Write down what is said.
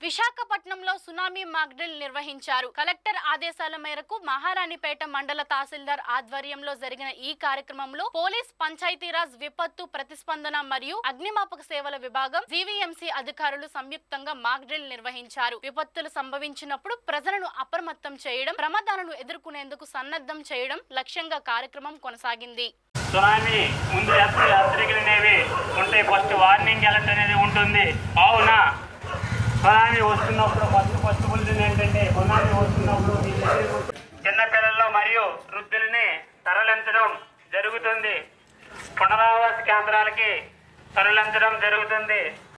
విశాఖపట్నంలో tsunami mock drill నిర్వహించారు collector ఆదేశాల మేరకు మహారాణిపేట మండల తహసీల్దార్ ఆధ్వర్యంలో జరిగిన ఈ కార్యక్రమంలో పోలీస్ పంచాయతీరాజ్ విపత్తు ప్రతిస్పందన మరియు అగ్నిమాపక సేవల విభాగం జీవీఎంసీ అధికారులు సంయుక్తంగా మాక్డ్రిల్ నిర్వహించారు విపత్తులు సంభవించినప్పుడు ప్రజలను అప్రమత్తం చేయడం ప్రమాదాలను ఎదుర్కొనేందుకు సన్నద్ధం చేయడం లక్ష్యంగా కార్యక్రమం కొనసాగింది సునామీ ముందు హెచ్చరి హెచ్చరికలు అనేవి ఉంటాయి ఫస్ట్ వార్నింగ్ అలర్ట్ అనేది ఉంటుంది అవున సునామీ వస్తున్నప్పుడు ఫస్ట్ ఫస్ట్ బులెటిన్ ఏంటంటే సునామీ వస్తున్నప్పుడు మీ దగ్గరకు చిన్న పిల్లలు మరియు వృద్ధుల్ని తరలించడం జరుగుతుంది పునరావాస కేంద్రాలకి తరలించడం జరుగుతుంది